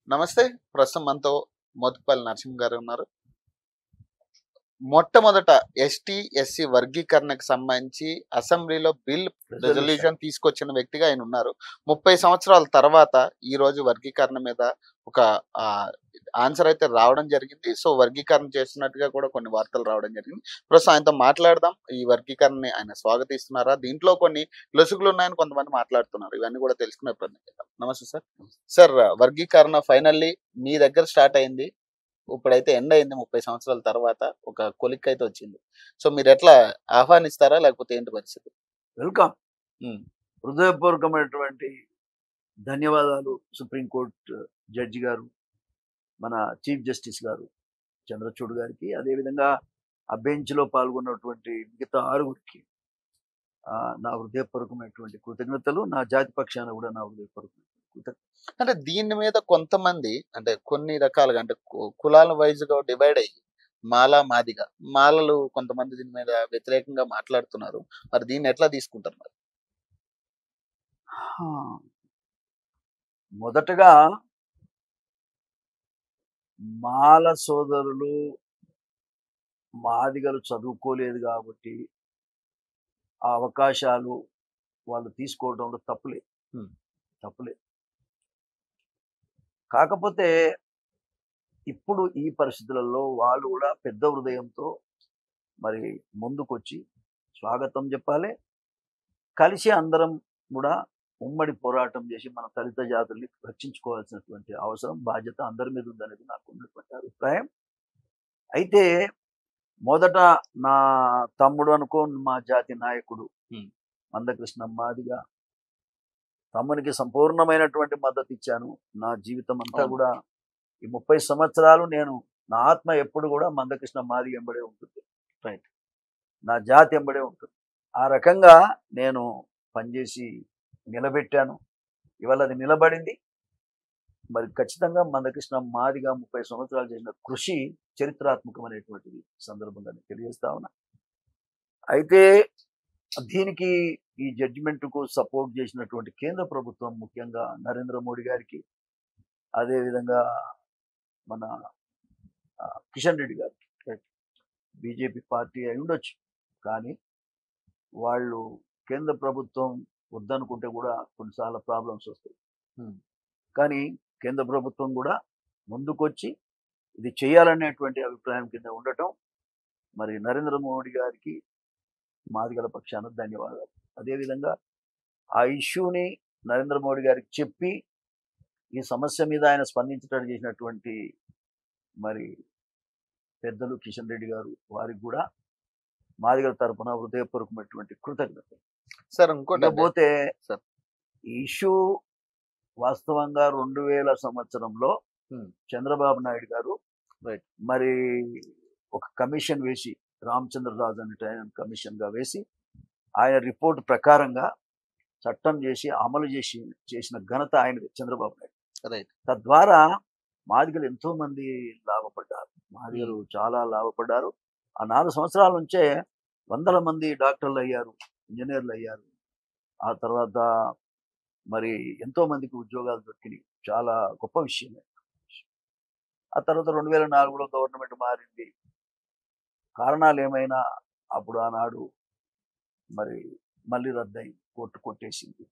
నమస్తే ప్రస్తుతం మనతో మోతుపల్లి నరసింహ గారు ఉన్నారు మొట్టమొదట ఎస్టీ ఎస్సీ వర్గీకరణకు సంబంధించి అసెంబ్లీలో బిల్ రెజల్యూషన్ తీసుకొచ్చిన వ్యక్తిగా ఆయన ఉన్నారు ముప్పై సంవత్సరాల తర్వాత ఈ రోజు వర్గీకరణ మీద ఒక ఆన్సర్ అయితే రావడం జరిగింది సో వర్గీకరణ చేస్తున్నట్టుగా కూడా కొన్ని వార్తలు రావడం జరిగింది ప్రస్తుతం ఆయనతో మాట్లాడదాం ఈ వర్గీకరణని ఆయన స్వాగతిస్తున్నారా దీంట్లో కొన్ని లొసుగులు ఉన్నాయని కొంతమంది మాట్లాడుతున్నారు ఇవన్నీ కూడా తెలుసుకునే ప్రయత్నం చేద్దాం నమస్తే సార్ సార్ వర్గీకరణ ఫైనల్లీ మీ దగ్గర స్టార్ట్ అయింది ఇప్పుడైతే ఎండ్ అయింది ముప్పై సంవత్సరాల తర్వాత ఒక కొలిక్ అయితే వచ్చింది సో మీరు ఎట్లా ఆహ్వానిస్తారా లేకపోతే ఏంటి పరిస్థితి వెల్కమ్ ఉమ్. హృదయపూర్వకమైనటువంటి ధన్యవాదాలు సుప్రీంకోర్టు జడ్జి గారు మన చీఫ్ జస్టిస్ గారు చంద్రచూడ్ గారికి అదేవిధంగా ఆ బెంచ్లో పాల్గొన్నటువంటి మిగతా ఆరుగురికి ఆ, నా హృదయపూర్వకమైనటువంటి కృతజ్ఞతలు నా జాతి పక్షాన కూడా నా హృదయపూర్వకమైన కృతజ్ఞతలు అంటే దీని మీద కొంతమంది అంటే కొన్ని రకాలుగా అంటే కు- కులాల వైజ్ గా డివైడ్ అయ్యి మాల మాదిగా మాలలు కొంతమంది దీని మీద వ్యతిరేకంగా మాట్లాడుతున్నారు మరి దీన్ని ఎట్లా తీసుకుంటారు మరి హా. మొదటగా మాల సోదరులు మాదిగలు చదువుకోలేదు కాబట్టి ఆ అవకాశాలు వాళ్ళు తీసుకోవడంలో తప్పులే Hmm. తప్పులే కాకపోతే ఇప్పుడు ఈ పరిస్థితులలో వాళ్ళు కూడా పెద్ద హృదయంతో మరి ముందుకొచ్చి స్వాగతం చెప్పాలి కలిసి అందరం కూడా ఉమ్మడి పోరాటం చేసి మన దళిత జాతుల్ని రక్షించుకోవాల్సినటువంటి అవసరం బాధ్యత అందరి మీద ఉందనేది నాకు ఉన్నటువంటి అభిప్రాయం అయితే మొదట నా తమ్ముడు అనుకో మా జాతి నాయకుడు Hmm. మందకృష్ణ మాదిగా తమ్మునికి సంపూర్ణమైనటువంటి మద్దతు ఇచ్చాను నా జీవితం అంతా అవును. కూడా ఈ ముప్పై సంవత్సరాలు నేను నా ఆత్మ ఎప్పుడు కూడా మందకృష్ణ మాది ఎంబడే ఉంటుంది Right. నా జాతి ఎంబడే ఉంటుంది ఆ రకంగా నేను పనిచేసి నిలబెట్టాను ఇవాళ అది నిలబడింది మరి ఖచ్చితంగా మందకృష్ణ మాదిగా ముప్పై సంవత్సరాలు చేసిన కృషి చరిత్రాత్మకమైనటువంటిది సందర్భంగా నేను తెలియజేస్తా ఉన్నా అయితే దీనికి ఈ జడ్జిమెంట్ కు సపోర్ట్ చేసినటువంటి కేంద్ర ప్రభుత్వం ముఖ్యంగా నరేంద్ర మోడీ గారికి అదేవిధంగా మన ఆ, కిషన్ రెడ్డి గారికి బీజేపీ పార్టీ అయి ఉండొచ్చు కానీ వాళ్ళు కేంద్ర ప్రభుత్వం వద్దనుకుంటే కూడా కొన్నిసార్లు ప్రాబ్లమ్స్ వస్తాయి Hmm. కానీ కేంద్ర ప్రభుత్వం కూడా ముందుకొచ్చి ఇది చేయాలనేటువంటి అభిప్రాయం కింద ఉండటం మరి నరేంద్ర మోడీ గారికి మాదిగల పక్షాన ధన్యవాదాలు అదేవిధంగా ఆ ఇష్యూని నరేంద్ర మోడీ గారికి చెప్పి ఈ సమస్య మీద ఆయన స్పందించడం చేసినటువంటి మరి పెద్దలు కిషన్ రెడ్డి గారు వారికి కూడా మాదిగల తరపున హృదయపూర్వకమైనటువంటి కృతజ్ఞత సార్ ఇంకోటి అంటే- ఇకపోతే సార్. ఈ ఇష్యూ వాస్తవంగా రెండు వేల సంవత్సరంలో Hmm. చంద్రబాబు నాయుడు గారు Right. మరి ఒక కమిషన్ వేసి రామచంద్రరాజు అనే ఆయన కమిషన్ గా వేసి ఆయన రిపోర్ట్ ప్రకారంగా చట్టం చేసి అమలు చేసి చేసిన ఘనత ఆయనది చంద్రబాబు నాయుడు రైట్ తద్వారా మాదిగలు ఎంతో మంది లాభపడ్డారు మాదిగలు చాలా లాభపడ్డారు ఆ నాలుగు సంవత్సరాల నుంచే వందల మంది డాక్టర్లు అయ్యారు ఇంజనీర్లు అయ్యారు ఆ తర్వాత మరి ఎంతో మందికి ఉద్యోగాలు దొరికినాయి చాలా గొప్ప విషయమే ఆ తర్వాత రెండు వేల నాలుగులో గవర్నమెంట్ మారింది కారణాలు ఏమైనా అప్పుడు ఆనాడు మరి మళ్ళీ రద్దయి కోర్టు కొట్టేసింది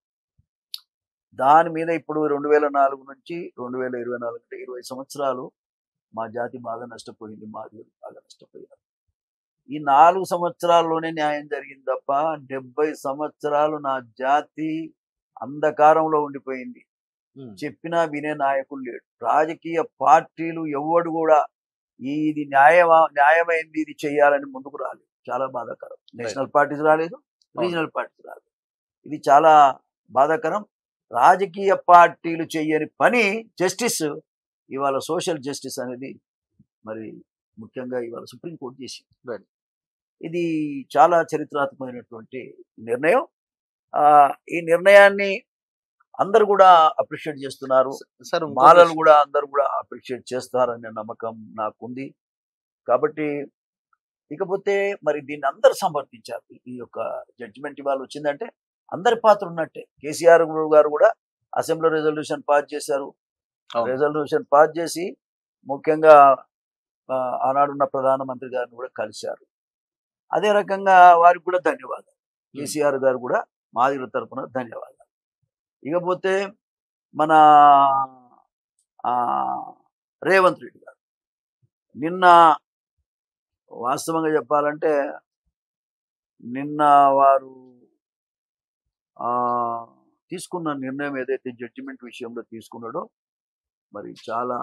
దాని మీద ఇప్పుడు రెండు వేల నాలుగు నుంచి రెండు వేల ఇరవై నాలుగు అంటే ఇరవై సంవత్సరాలు మా జాతి బాగా నష్టపోయింది మా దేవుడు బాగా నష్టపోయారు ఈ నాలుగు సంవత్సరాల్లోనే న్యాయం జరిగింది తప్ప డెబ్బై సంవత్సరాలు నా జాతి అంధకారంలో ఉండిపోయింది చెప్పినా వినే నాయకులు లేడు రాజకీయ పార్టీలు ఎవడు కూడా ఈ ఇది న్యాయమా న్యాయమైంది ఇది చేయాలని ముందుకు రాలేదు చాలా బాధాకరం నేషనల్ పార్టీస్ రాలేదు రీజనల్ పార్టీస్ రాలేదు ఇది చాలా బాధాకరం రాజకీయ పార్టీలు చెయ్యని పని జస్టిస్ ఇవాళ సోషల్ జస్టిస్ అనేది మరి ముఖ్యంగా ఇవాళ సుప్రీంకోర్టు చేసింది Right. ఇది చాలా చరిత్రాత్మకమైనటువంటి నిర్ణయం ఆ ఈ నిర్ణయాన్ని అందరు కూడా అప్రిషియేట్ చేస్తున్నారు సార్ ఇంకో మాలలు విషయం- కూడా అందరు కూడా అప్రిషియేట్ చేస్తారనే నమ్మకం నాకుంది కాబట్టి ఇకపోతే మరి దీన్ని అందరు సమర్థించారు ఈ యొక్క జడ్జిమెంట్ ఇవాళ వచ్చిందంటే అందరి పాత్ర ఉన్నట్టే కేసీఆర్ గారు కూడా అసెంబ్లీ రెజల్యూషన్ పాస్ చేశారు అవును. రెజల్యూషన్ పాస్ చేసి ముఖ్యంగా ఆ, ఆనాడున్న ప్రధానమంత్రి గారిని కూడా కలిశారు అదే రకంగా వారికి కూడా ధన్యవాదాలు కేసీఆర్ గారు కూడా మాదిగల తరపున ధన్యవాదాలు ఇకపోతే మన ఆ, రేవంత్ రెడ్డి గారు నిన్న వాస్తవంగా చెప్పాలంటే నిన్న వారు ఆ, తీసుకున్న నిర్ణయం ఏదైతే జడ్జిమెంట్ విషయంలో తీసుకున్నాడో మరి చాలా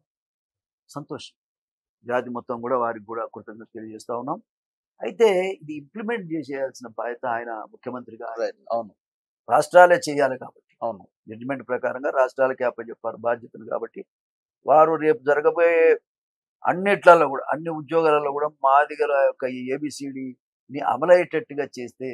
సంతోషం జాతి మొత్తం కూడా వారికి కూడా కృతజ్ఞత తెలియజేస్తా ఉన్నాం అయితే ఇది ఇంప్లిమెంట్ చేసేయాల్సిన బాధ్యత ఆయన ముఖ్యమంత్రిగా ఆయన Right. అవును రాష్ట్రాలే చేయాలి కాబట్టి అవును జడ్జిమెంట్ ప్రకారంగా రాష్ట్రాలకే అప్పచెప్పారు బాధ్యతలు కాబట్టి వారు రేపు జరగబోయే అన్నిట్లలో కూడా అన్ని ఉద్యోగాలలో కూడా మాదిగల యొక్క ఈ ఏబిసిడిని అమలయ్యేటట్టుగా చేస్తే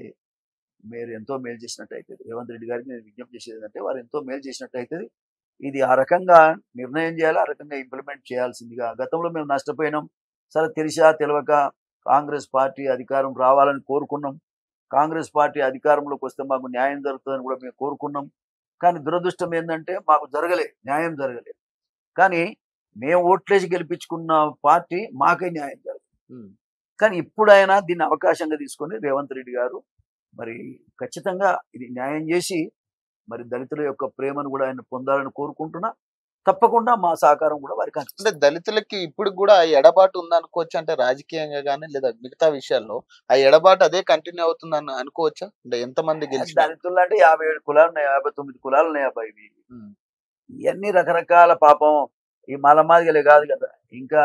మీరు ఎంతో మేలు చేసినట్టు అవుతుంది రేవంత్ రెడ్డి గారికి నేను విజ్ఞప్తి చేసేది ఏంటంటే వారు ఎంతో మేలు చేసినట్టు అవుతుంది ఇది ఆ రకంగా నిర్ణయం చేయాలి ఆ రకంగా ఇంప్లిమెంట్ చేయాల్సిందిగా గతంలో మేము నష్టపోయినాం సరే తెలిసా తెలియక కాంగ్రెస్ పార్టీ అధికారం రావాలని కోరుకున్నాం కాంగ్రెస్ పార్టీ అధికారంలోకి వస్తే మాకు న్యాయం జరుగుతుందని కూడా మేము కోరుకున్నాం కానీ దురదృష్టం ఏంటంటే మాకు జరగలే న్యాయం జరగలేదు కానీ మేము ఓట్లేసి గెలిపించుకున్న పార్టీ మాకే న్యాయం జరగదు ఉమ్. కానీ ఇప్పుడైనా దీన్ని అవకాశంగా తీసుకొని రేవంత్ రెడ్డి గారు మరి ఖచ్చితంగా ఇది న్యాయం చేసి మరి దళితుల యొక్క ప్రేమను కూడా ఆయన పొందాలని కోరుకుంటున్నా తప్పకుండా మా సహకారం కూడా వారికి అంటే అందిస్తాం. దళితులకి ఇప్పుడు కూడా ఆ ఎడబాటు ఉందనుకోవచ్చు అంటే రాజకీయంగా కానీ లేదా మిగతా విషయాల్లో ఆ ఎడబాటు అదే కంటిన్యూ అవుతుందని అనుకోవచ్చా అంటే ఎంతమంది గెలిచిన దళితులు అంటే యాభై ఏడు కులాలు ఉన్నాయి యాభై తొమ్మిది కులాలు ఉన్నాయి అబ్బాయి ఇవి ఇవన్నీ రకరకాల పాపం ఈ మలమాదిగలే కాదు కదా ఇంకా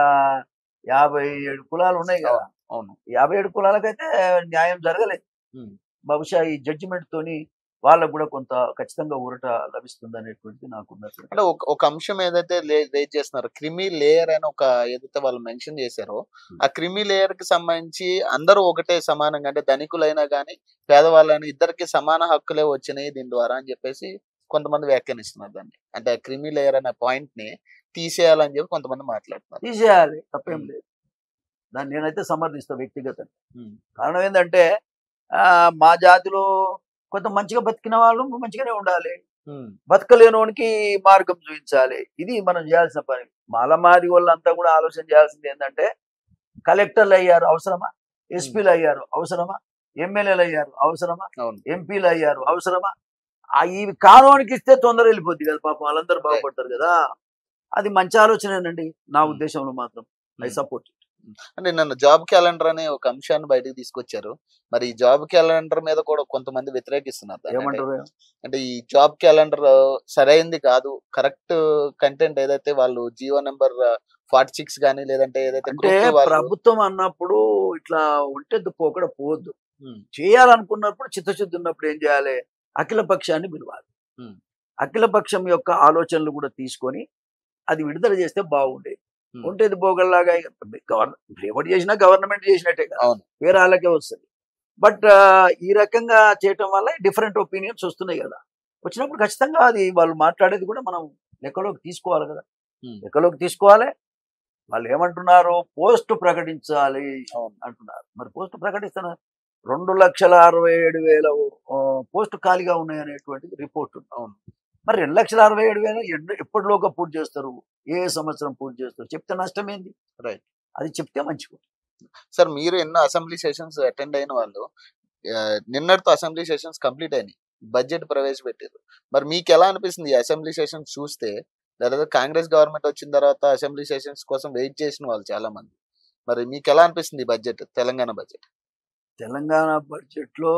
యాభై ఏడు కులాలు ఉన్నాయి కదా అవును యాభై ఏడు కులాలకైతే న్యాయం జరగలేదు ఉమ్. బహుశా ఈ జడ్జిమెంట్ తోని వాళ్ళకు కూడా కొంత ఖచ్చితంగా ఊరట లభిస్తుంది అనేటువంటిది నాకున్నటువంటి అంటే ఒక ఒక అంశం ఏదైతే రేజ్ చేస్తున్నారు క్రిమి లేయర్ అని ఒక ఏదైతే వాళ్ళు మెన్షన్ చేశారో ఆ క్రిమి లేయర్ కి సంబంధించి అందరూ ఒకటే సమానంగా అంటే ధనికులైనా కానీ పేదవాళ్ళని ఇద్దరికి సమాన హక్కులే వచ్చినాయి దీని ద్వారా అని చెప్పేసి కొంతమంది వ్యాఖ్యానిస్తున్నారు దాన్ని అంటే ఆ క్రిమి లేయర్ అనే పాయింట్ ని తీసేయాలని చెప్పి కొంతమంది మాట్లాడుతున్నారు తీసేయాలి తప్పేం ఉమ్. లేదు దాన్ని నేనైతే సమర్థిస్తా వ్యక్తిగతంగా ఉమ్. కారణం ఏంటంటే ఆ, మా జాతిలో కొంత మంచిగా బతికిన వాళ్ళు మంచిగానే ఉండాలి ఉమ్. బతకలేనోనికి మార్గం చూపించాలి ఇది మనం చేయాల్సిన పని మాలమాది వాళ్ళంతా కూడా ఆలోచన చేయాల్సింది ఏంటంటే కలెక్టర్లు అయ్యారు అవసరమా ఎస్పీలు అయ్యారు అవసరమా ఎమ్మెల్యేలు అయ్యారు అవసరమా అవును ఎంపీలు అయ్యారు అవసరమా ఆ ఇవి కానోనికి ఇస్తే తొందర వెళ్ళిపోద్ది కదా పాపం వాళ్ళందరూ బాగుపడతారు కదా అది మంచి ఆలోచనేనండి నా Hmm. ఉద్దేశంలో మాత్రం ఐ Hmm. సపోర్ట్ అంటే నన్ను జాబ్ క్యాలెండర్ అనే ఒక అంశాన్ని బయటకు తీసుకొచ్చారు మరి ఈ జాబ్ క్యాలెండర్ మీద కూడా కొంతమంది వ్యతిరేకిస్తున్నారు దాన్ని. అంటే ఏమంటారు అంటే ఈ జాబ్ క్యాలెండర్ సరైంది కాదు కరెక్ట్ కంటెంట్ ఏదైతే వాళ్ళు జియో నెంబర్ ఫార్టీ సిక్స్ కానీ లేదంటే ఏదైతే అంటే group two వాళ్ళు ప్రభుత్వం అన్నప్పుడు ఇట్లా ఉంటే పోకడ పోవద్దు ఉమ్, చేయాలనుకున్నప్పుడు చిత్తశుద్ధి ఉన్నప్పుడు ఏం చేయాలి అఖిల పక్షాన్ని పిలవాలి ఉమ్. అఖిల పక్షం యొక్క ఆలోచనలు కూడా తీసుకొని అది విడుదల చేస్తే బాగుండేది ఉమ్. ఉంటేది పోగల్లాగా గవర్నమెంట్ ఎవరు చేసినా గవర్నమెంట్ చేసినట్టే కదా అవును వేరే వాళ్ళకే వస్తుంది బట్ ఈ రకంగా చేయటం వల్ల డిఫరెంట్ ఒపీనియన్స్ వస్తున్నాయి కదా వచ్చినప్పుడు ఖచ్చితంగా అది వాళ్ళు మాట్లాడేది కూడా మనం లెక్కలోకి తీసుకోవాలి కదా ఉమ్. లెక్కలోకి తీసుకోవాలి వాళ్ళు ఏమంటున్నారు పోస్ట్ ప్రకటించాలి అవును అంటున్నారు మరి పోస్ట్ ప్రకటిస్తున్నారు రెండు లక్షల అరవై ఏడు వేల ఆ, పోస్టు ఖాళీగా ఉన్నాయనేటువంటిది రిపోర్ట్ ఉంది అవును మరి రెండు లక్షల అరవై ఏడు వేల ఎన్ని- ఎప్పటిలోగా పూర్తి చేస్తారు ఏ సంవత్సరం పూర్తి చేస్తారు చెప్తే నష్టం ఏంది Right. అది చెప్తే మంచిగా సార్ మీరు ఎన్నో అసెంబ్లీ సెషన్స్ అటెండ్ అయిన వాళ్ళు ఆ, నిన్నటితో అసెంబ్లీ సెషన్స్ కంప్లీట్ అయినాయి బడ్జెట్ ప్రవేశపెట్టారు మరి మీకు ఎలా అనిపిస్తుంది ఈ అసెంబ్లీ సెషన్స్ చూస్తే లేదా కాంగ్రెస్ గవర్నమెంట్ వచ్చిన తర్వాత అసెంబ్లీ సెషన్స్ కోసం వెయిట్ చేసిన వాళ్ళు చాలా మంది మరి మీకు ఎలా అనిపిస్తుంది budget Telangana budget Telangana budget లో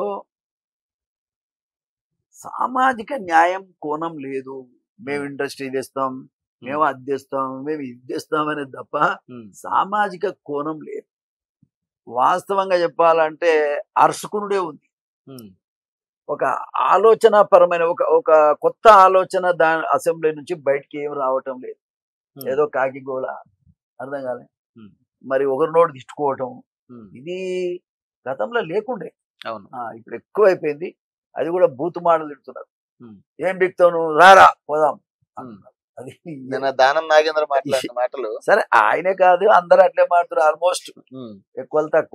సామాజిక న్యాయం కోణం లేదు మేము ఇండస్ట్రీ తెస్తాం మేము అది తెస్తాం మేము ఇది తెస్తాం అనేది తప్ప సామాజిక కోణం లేదు వాస్తవంగా చెప్పాలంటే అర్సుకునుడే ఉంది ఒక ఆలోచన పరమైన ఒక ఒక కొత్త ఆలోచన దాని అసెంబ్లీ నుంచి బయటికి ఏం రావటం లేదు ఏదో కాకి గోల అర్థం కాలే Hmm. మరి ఒకరి నోటు తిట్టుకోవటం ఇది గతంలో లేకుండే అవును ఆ, ఇప్పుడు ఎక్కువ అయిపోయింది అది కూడా బూతు మాటలు తిడుతున్నారు Hmm. ఏం బిక్తావు నువ్వు రారా పోదాం అంటున్నారు. అది నిన్న దానం నాగేంద్ర మాట్లాడిన మాటలు సరే ఆయనే కాదు అందరూ అట్లే మాట్లాడుతారు ఆల్మోస్ట్ ఉమ్, ఎక్కువ తక్కువ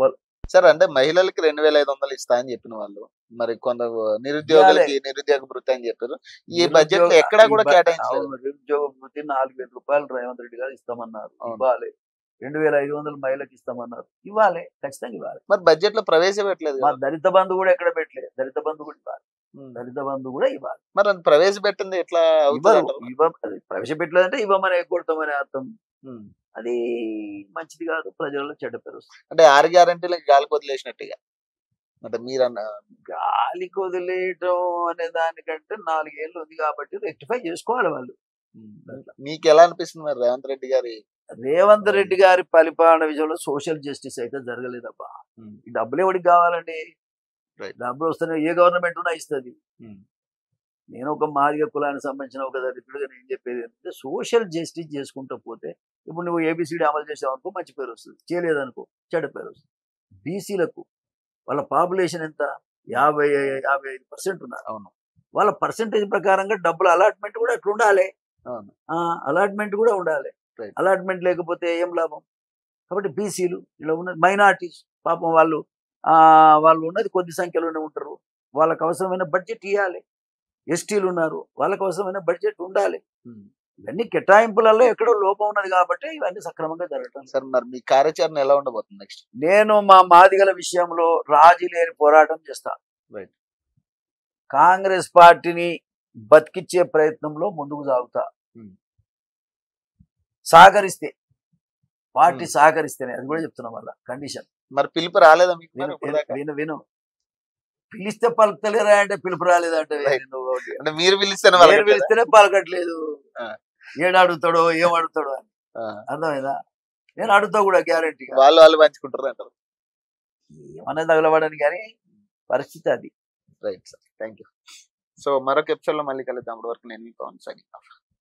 సార్ అంటే మహిళలకి రెండు వేల ఐదు వందలు ఇస్తా అని చెప్పిన వాళ్ళు మరి కొంత నిరుద్యోగులకి నిరుద్యోగ భృతి అని చెప్పారు ఈ బడ్జెట్ లో నిరుద్యోగ- ఎక్కడా కూడా ఈ బ- కేటాయించలేదు అవును, నిరుద్యోగ వృత్తి నాలుగు వేల రూపాయలు రేవంత్ రెడ్డి గారు ఇస్తామన్నారు అవును. ఇవ్వాలి రెండు వేల ఐదు వందలు మహిళలకు ఇస్తామన్నారు ఇవ్వాలి ఖచ్చితంగా ఇవ్వాలి మరి బడ్జెట్ లో ప్రవేశపెట్టలేదు మా కదా. దళిత బంధు కూడా ఎక్కడ పెట్టలేదు దళిత బంధు కూడా ఇవ్వాలి ఉమ్. దళిత బంధు కూడా ఇవ్వాలి మరి అది ప్రవేశపెట్టింది ఎట్లా అవుతుంది ఇవ్వరు అంటారు? ఇవ్వ అది ప్రవేశపెట్టలేదంటే ఇవ్వమని ఎగ్గొడతామని అర్థం ఉమ్. అది మంచిది కాదు ప్రజలలో చెడ్డ పేరు వస్తుంది. అంటే ఆరు గ్యారంటీలకు గాలి వదిలేసినట్టుగా అంటే మీరు అన్న గాలికి వదిలేయటం అనే దానికంటే నాలుగేళ్ళు ఉంది కాబట్టి రెక్టిఫై చేసుకోవాలి వాళ్ళు మీకు ఎలా అనిపిస్తుంది మరి రేవంత్ రెడ్డి గారి రేవంత్ రెడ్డి గారి పరిపాలన విషయంలో సోషల్ జస్టిస్ అయితే జరగలేదబ్బా ఉమ్. ఈ డబ్బులు ఎవరికి కావాలండి Right. డబ్బులు వస్తేనే ఏ గవర్నమెంట్ ఉన్నా ఇస్తుంది ఉమ్. నేను ఒక మాదిగ కులానికి సంబంధించిన ఒక దళితుడిగా నేను చెప్పేది ఏంటంటే సోషల్ జస్టిస్ చేసుకుంటూ పోతే ఇప్పుడు నువ్వు ఏబిసిడి అమలు చేసావు అనుకో మంచి పేరు వస్తుంది చేయలేదనుకో చెడ్డ పేరు వస్తుంది బీసీలకు వాళ్ళ పాపులేషన్ ఎంత యాభై యాభై ఐదు పర్సెంట్ ఉన్నారు అవును. వాళ్ళ పర్సెంటేజ్ ప్రకారంగా డబ్బుల అలాట్మెంట్ కూడా అట్లా ఉండాలి అవును. అలాట్మెంట్ కూడా ఉండాలి Right. అలాట్మెంట్ లేకపోతే ఏం లాభం కాబట్టి బీసీలు ఇలా ఉన్నది మైనార్టీస్ పాపం వాళ్ళు ఆ వాళ్ళు ఉన్నది కొద్ది సంఖ్యలోనే ఉంటారు వాళ్ళకి అవసరమైన బడ్జెట్ ఇవ్వాలి ఎస్టీలు ఉన్నారు వాళ్ళకి అవసరమైన బడ్జెట్ ఉండాలి ఉమ్. ఇవన్నీ కేటాయింపులలో ఎక్కడో లోపం ఉన్నది కాబట్టి ఇవన్నీ సక్రమంగా జరగటం లేదు. సార్ మరి మీ కార్యాచరణ ఎలా ఉండబోతుంది నెక్స్ట్ నేను మా మాదిగల విషయంలో రాజీ లేని పోరాటం చేస్తా Right. కాంగ్రెస్ పార్టీని బతికిచ్చే ప్రయత్నంలో ముందుకు సాగుతా Hmm. సహకరిస్తే పార్టీ Hmm. సహకరిస్తేనే అది కూడా చెప్తున్నా మళ్ళా కండిషన్ మరి పిలుపు రాలేదా మీకు మరి విను ఇప్పుడు విను, దాకా? విను విను పిలిస్తే పలుకుతలేరా అంటే పిలుపు రాలేదంటే Right. నువ్వు ఒకటి. అంటే మీరు పిలిస్తేనే నేను వాళ్ళకి పిలిస్తేనే పలకట్లేదు ఆ. ఏడు అడుగుతాడో ఏం అడుగుతాడో అని ఆ. అర్థమైందా నేను అడుగుతా కూడా గ్యారంటీగా వాళ్ళు వాళ్ళు పంచుకుంటారు అంటారు ఏమన్నా తగలబడని కానీ పరిస్థితి అది right sir thank you so మరొక ఎపిసోడ్ లో మళ్ళీ కలుద్దాం అప్పటి వరకు నేను మీ పవన్ సైనింగ్ ఆఫ్